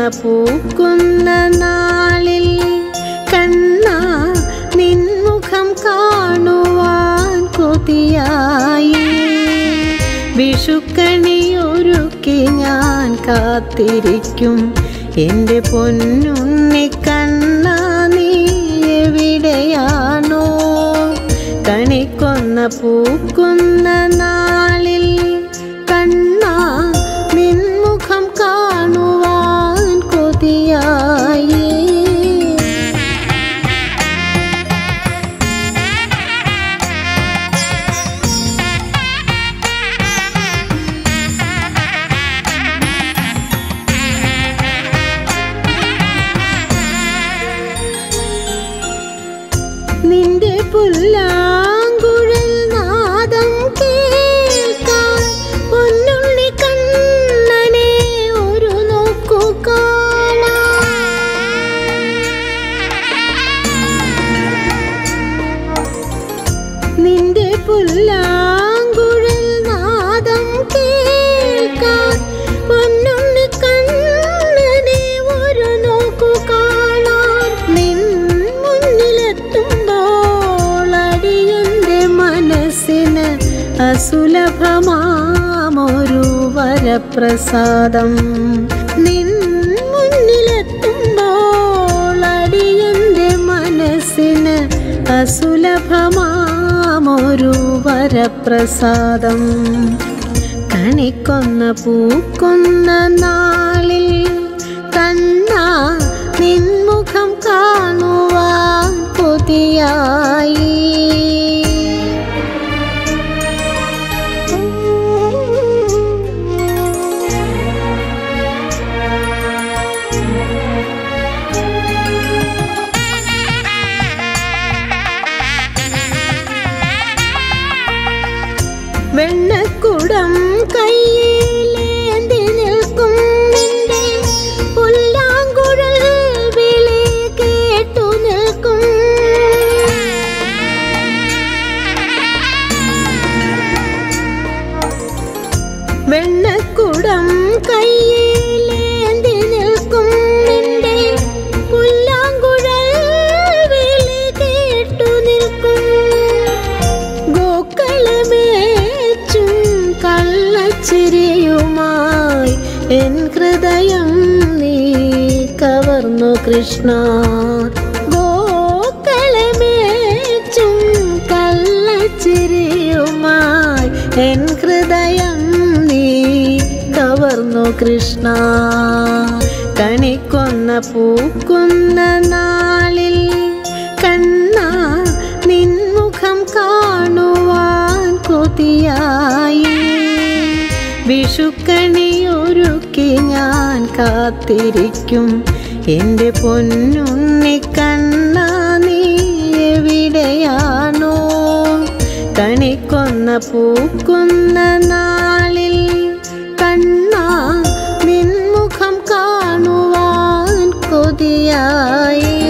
പൂക്കുന്ന നാളിൽ കണ്ണാ നിൻമുഖം കാണുവാൻ കൊതിയായി വിഷുക്കണിയൊരുക്കി ഞാൻ കാത്തിരിക്കും എൻ്റെ പൊന്നുണ്ണി കണ്ണാ നീ എവിടെയാണോ കണിക്കൊന്ന പൂക്കുന്ന നാളിൽ കണ്ണാ നിൻമുഖം കാണുവാൻ കൊതിയായി നിന്റെ പുല്ലാങ്കുഴൽ നാദം കേൾക്കാൻ പൊന്നുണ്ണി കണ്ണനെ ഒരു നോക്കു കാണാൻ നിന്റെ പുല്ലാങ്കുഴൽ നാദം കേൾക്കാൻ പൊന്നുണ്ണി കണ്ണനെ ഒരു നോക്കു കാണാൻ നിൻ മുന്നിലെത്തുമ്പോൾ അടിയന്റെ മനസ്സിന് അസുലഭമാമൊരു വരപ്രസാദം നിൻ മുന്നിലെത്തുമ്പോൾ അടിയന്റെ മനസ്സിന് അസുലഭമാമൊരു വരപ്രസാദം കണിക്കൊന്ന പൂക്കുന്ന നാളിൽ കണ്ണാ നിൻമുഖം കാണുവാൻ കൊതിയായി വെണ്ണക്കുടം കയ്യിലേന്തി നിൽക്കും നിന്റെ പുല്ലാങ്കുഴൽ വിളി കേട്ടു നിൽക്കും വെണ്ണക്കുടം കയ്യിലേന്തി നിൽക്കും നിന്റെ പുല്ലാങ്കുഴൽ വിളി കേട്ടു നിൽക്കും ഗോക്കളമേച്ചും കള്ളച്ചിരിയുമായി എൻ ഹൃദയം നീ കവർന്നു കൃഷ്ണ ഗോക്കളമേച്ചും കള്ളച്ചിരിയുമായി എൻ ഹൃദയം നീ കവർന്നു കൃഷ്ണ കണിക്കൊന്ന പൂക്കുന്ന നാളിൽ കണ്ണാ നിൻമുഖം കാണുവാൻ കൊതിയായി വിഷുക്കണിയൊരുക്കി ഞാൻ കാത്തിരിക്കും എൻ്റെ പൊന്നുണ്ണി കണ്ണാ നീ എവിടെയാണോ കണിക്കൊന്ന പൂക്കുന്ന നാളിൽ കണ്ണാ നിൻമുഖം കാണുവാൻ കൊതിയായി